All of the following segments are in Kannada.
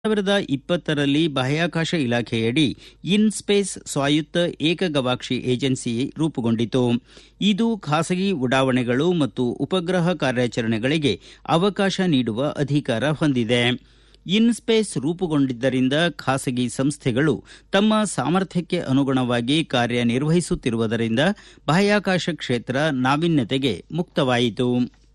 ಸಾವಿರದ ಇಪ್ಪತ್ತರಲ್ಲಿ ಬಾಹ್ಯಾಕಾಶ ಇಲಾಖೆಯಡಿ ಇನ್ಸ್ಪೇಸ್ ಸ್ವಾಯತ್ತ ಏಕ ಗವಾಕ್ಷಿ ಏಜೆನ್ಸಿ ರೂಪುಗೊಂಡಿತು ಇದು ಖಾಸಗಿ ಉಡಾವಣೆಗಳು ಮತ್ತು ಉಪಗ್ರಹ ಕಾರ್ಯಾಚರಣೆಗಳಿಗೆ ಅವಕಾಶ ನೀಡುವ ಅಧಿಕಾರ ಹೊಂದಿದೆ ಇನ್ಸ್ಪೇಸ್ ರೂಪುಗೊಂಡಿದ್ದರಿಂದ ಖಾಸಗಿ ಸಂಸ್ಥೆಗಳು ತಮ್ಮ ಸಾಮರ್ಥ್ಯಕ್ಕೆ ಅನುಗುಣವಾಗಿ ಕಾರ್ಯನಿರ್ವಹಿಸುತ್ತಿರುವುದರಿಂದ ಬಾಹ್ಯಾಕಾಶ ಕ್ಷೇತ್ರ ನಾವೀನ್ಯತೆಗೆ ಮುಕ್ತವಾಯಿತು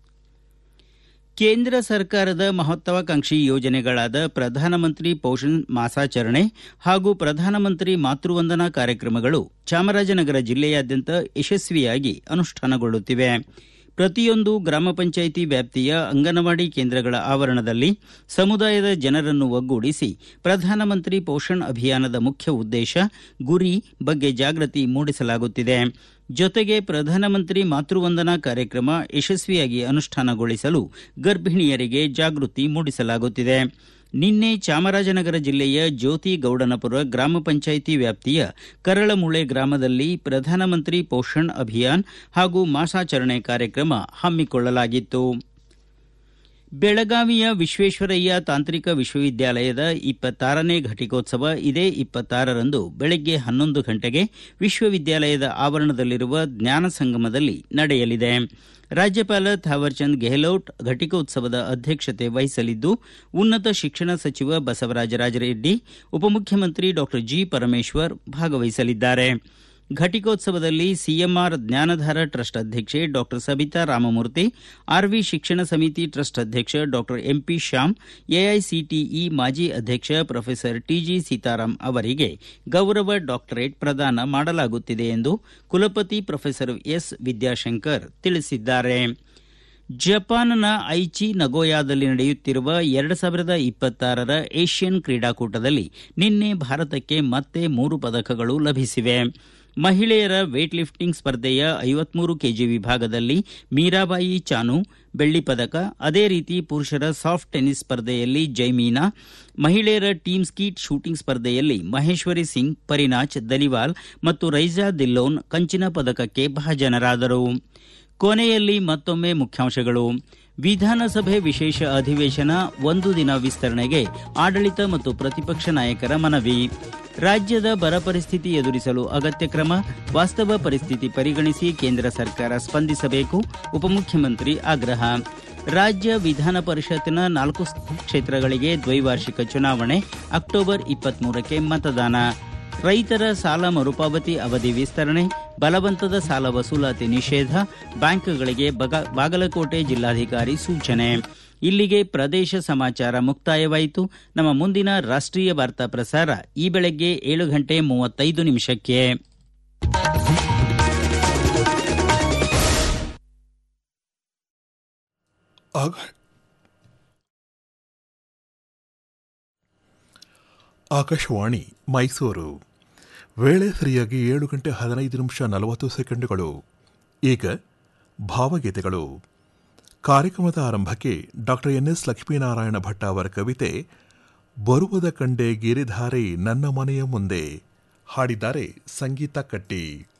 ಕೇಂದ್ರ ಸರ್ಕಾರದ ಮಹತ್ವಾಕಾಂಕ್ಷಿ ಯೋಜನೆಗಳಾದ ಪ್ರಧಾನಮಂತ್ರಿ ಪೋಷಣ್ ಮಾಸಾಚರಣೆ ಹಾಗೂ ಪ್ರಧಾನಮಂತ್ರಿ ಮಾತೃವಂದನಾ ಕಾರ್ಯಕ್ರಮಗಳು ಚಾಮರಾಜನಗರ ಜಿಲ್ಲೆಯಾದ್ಯಂತ ಯಶಸ್ವಿಯಾಗಿ ಅನುಷ್ಠಾನಗೊಳ್ಳುತ್ತಿವೆ ಪ್ರತಿಯೊಂದು ಗ್ರಾಮ ಪಂಚಾಯಿತಿ ವ್ಯಾಪ್ತಿಯ ಅಂಗನವಾಡಿ ಕೇಂದ್ರಗಳ ಆವರಣದಲ್ಲಿ ಸಮುದಾಯದ ಜನರನ್ನು ಒಗ್ಗೂಡಿಸಿ ಪ್ರಧಾನಮಂತ್ರಿ ಪೋಷಣ್ ಅಭಿಯಾನದ ಮುಖ್ಯ ಉದ್ದೇಶ ಗುರಿ ಬಗ್ಗೆ ಜಾಗೃತಿ ಮೂಡಿಸಲಾಗುತ್ತಿದೆ ಜೊತೆಗೆ ಪ್ರಧಾನಮಂತ್ರಿ ಮಾತೃವಂದನಾ ಕಾರ್ಯಕ್ರಮ ಯಶಸ್ವಿಯಾಗಿ ಅನುಷ್ಠಾನಗೊಳಿಸಲು ಗರ್ಭಿಣಿಯರಿಗೆ ಜಾಗೃತಿ ಮೂಡಿಸಲಾಗುತ್ತಿದೆ ನಿನ್ನೆ ಚಾಮರಾಜನಗರ ಜಿಲ್ಲೆಯ ಜ್ಯೋತಿ ಗೌಡನಪುರ ಗ್ರಾಮ ಪಂಚಾಯಿತಿ ವ್ಯಾಪ್ತಿಯ ಕರಳಮುಳೆ ಗ್ರಾಮದಲ್ಲಿ ಪ್ರಧಾನಮಂತ್ರಿ ಪೋಷಣ್ ಅಭಿಯಾನ್ ಹಾಗೂ ಮಾಸಾಚರಣೆ ಕಾರ್ಯಕ್ರಮ ಹಮ್ಮಿಕೊಳ್ಳಲಾಗಿತ್ತು ಬೆಳಗಾವಿಯ ವಿಶ್ವೇಶ್ವರಯ್ಯ ತಾಂತ್ರಿಕ ವಿಶ್ವವಿದ್ಯಾಲಯದ ಇಪ್ಪತ್ತಾರನೇ ಘಟಿಕೋತ್ಸವ ಇದೇ ಇಪ್ಪತ್ತಾರರಂದು ಬೆಳಗ್ಗೆ ಹನ್ನೊಂದು ಗಂಟೆಗೆ ವಿಶ್ವವಿದ್ಯಾಲಯದ ಆವರಣದಲ್ಲಿರುವ ಜ್ಞಾನ ಸಂಗಮದಲ್ಲಿ ನಡೆಯಲಿದೆ ರಾಜ್ಯಪಾಲ ಥಾವರ್ಚಂದ್ ಗೆಹ್ಲೋಟ್ ಘಟಿಕೋತ್ಸವದ ಅಧ್ಯಕ್ಷತೆ ವಹಿಸಲಿದ್ದು ಉನ್ನತ ಶಿಕ್ಷಣ ಸಚಿವ ಬಸವರಾಜ ರಾಜರೆಡ್ಡಿ ಉಪಮುಖ್ಯಮಂತ್ರಿ ಡಾಕ್ಟರ್ ಜಿ ಪರಮೇಶ್ವರ್ ಭಾಗವಹಿಸಲಿದ್ದಾರೆ ಘಟಿಕೋತ್ಸವದಲ್ಲಿ ಸಿಎಂಆರ್ ಜ್ಞಾನಧಾರ ಟ್ರಸ್ಟ್ ಅಧ್ಯಕ್ಷೆ ಡಾಕ್ಟರ್ ಸಬಿತಾ ರಾಮಮೂರ್ತಿ ಆರ್ವಿ ಶಿಕ್ಷಣ ಸಮಿತಿ ಟ್ರಸ್ಟ್ ಅಧ್ಯಕ್ಷ ಡಾಕ್ಟರ್ ಎಂಪಿ ಶ್ಯಾಮ್ ಎಐಸಿಟಿಇ ಮಾಜಿ ಅಧ್ಯಕ್ಷ ಪ್ರೊಫೆಸರ್ ಟಿಜಿ ಸೀತಾರಾಂ ಅವರಿಗೆ ಗೌರವ ಡಾಕ್ಟರೇಟ್ ಪ್ರದಾನ ಮಾಡಲಾಗುತ್ತಿದೆ ಎಂದು ಕುಲಪತಿ ಪ್ರೊಫೆಸರ್ ಎಸ್ ವಿದ್ಯಾಶಂಕರ್ ತಿಳಿಸಿದ್ದಾರೆ ಜಪಾನ್ನ ಐಚಿ ನಗೋಯಾದಲ್ಲಿ ನಡೆಯುತ್ತಿರುವ ಎರಡು ಸಾವಿರದ ಇಪ್ಪತ್ತಾರರ ಏಷ್ಯನ್ ಕ್ರೀಡಾಕೂಟದಲ್ಲಿ ನಿನ್ನೆ ಭಾರತಕ್ಕೆ ಮತ್ತೆ ಮೂರು ಪದಕಗಳು ಲಭಿಸಿವೆ ಮಹಿಳೆಯರ ವೇಟ್ ಲಿಫ್ಟಿಂಗ್ ಸ್ಪರ್ಧೆಯ ಐವತ್ಮೂರು ಕೆಜಿ ವಿಭಾಗದಲ್ಲಿ ಮೀರಾಬಾಯಿ ಚಾನು ಬೆಳ್ಳಿ ಪದಕ ಅದೇ ರೀತಿ ಪುರುಷರ ಸಾಫ್ಟ್ ಟೆನಿಸ್ ಸ್ಪರ್ಧೆಯಲ್ಲಿ ಜೈಮೀನಾ ಮಹಿಳೆಯರ ಟೀಮ್ ಸ್ಕೀಟ್ ಶೂಟಿಂಗ್ ಸ್ಪರ್ಧೆಯಲ್ಲಿ ಮಹೇಶ್ವರಿ ಸಿಂಗ್ ಪರಿನಾಚ್ ದಲಿವಾಲ್ ಮತ್ತು ರೈಜಾ ದಿಲ್ಲೋನ್ ಕಂಚಿನ ಪದಕಕ್ಕೆ ಭಾಜನರಾದರು ಕೊನೆಯಲ್ಲಿ ಮತ್ತೊಮ್ಮೆ ಮುಖ್ಯಾಂಶಗಳು ವಿಧಾನಸಭೆ ವಿಶೇಷ ಅಧಿವೇಶನ ಒಂದು ದಿನ ವಿಸ್ತರಣೆಗೆ ಆಡಳಿತ ಮತ್ತು ಪ್ರತಿಪಕ್ಷ ನಾಯಕರ ಮನವಿ ರಾಜ್ಯದ ಬರ ಪರಿಸ್ಥಿತಿ ಎದುರಿಸಲು ಅಗತ್ಯ ಕ್ರಮ ವಾಸ್ತವ ಪರಿಸ್ಥಿತಿ ಪರಿಗಣಿಸಿ ಕೇಂದ್ರ ಸರ್ಕಾರ ಸ್ಪಂದಿಸಬೇಕು ಉಪಮುಖ್ಯಮಂತ್ರಿ ಆಗ್ರಹ ರಾಜ್ಯ ವಿಧಾನ ಪರಿಷತ್ತಿನ ನಾಲ್ಕು ಕ್ಷೇತ್ರಗಳಿಗೆ ದ್ವೈವಾರ್ಷಿಕ ಚುನಾವಣೆ ಅಕ್ಟೋಬರ್ ಇಪ್ಪತ್ಮೂರಕ್ಕೆ ಮತದಾನ ರೈತರ ಸಾಲ ಮರುಪಾವತಿ ಅವಧಿ ವಿಸ್ತರಣೆ ಬಲವಂತದ ಸಾಲ ವಸೂಲಾತಿ ನಿಷೇಧ ಬ್ಯಾಂಕ್ಗಳಿಗೆ ಬಾಗಲಕೋಟೆ ಜಿಲ್ಲಾಧಿಕಾರಿ ಸೂಚನೆ ಇಲ್ಲಿಗೆ ಪ್ರದೇಶ ಸಮಾಚಾರ ಮುಕ್ತಾಯವಾಯಿತು ನಮ್ಮ ಮುಂದಿನ ರಾಷ್ಟೀಯ ವಾರ್ತಾ ಪ್ರಸಾರ ಈ ಬೆಳಗ್ಗೆ ಏಳು ಗಂಟೆ ಮೂವತ್ತೈದು ನಿಮಿಷಕ್ಕೆ ಆಕಾಶವಾಣಿ ಮೈಸೂರು ವೇಳೆ ಸರಿಯಾಗಿ ಏಳು ಗಂಟೆ ಹದಿನೈದು ನಿಮಿಷ ನಲವತ್ತು ಸೆಕೆಂಡುಗಳು ಈಗ ಭಾವಗೀತೆಗಳು ಕಾರ್ಯಕ್ರಮದ ಆರಂಭಕ್ಕೆ doctor N S Lakshminarayana Bhatta ಅವರ ಕವಿತೆ ಬರುವುದ ಕಂಡೆ ಗಿರಿಧಾರಿ ನನ್ನ ಮನೆಯ ಮುಂದೆ ಹಾಡಿದ್ದಾರೆ ಸಂಗೀತ ಕಟ್ಟಿ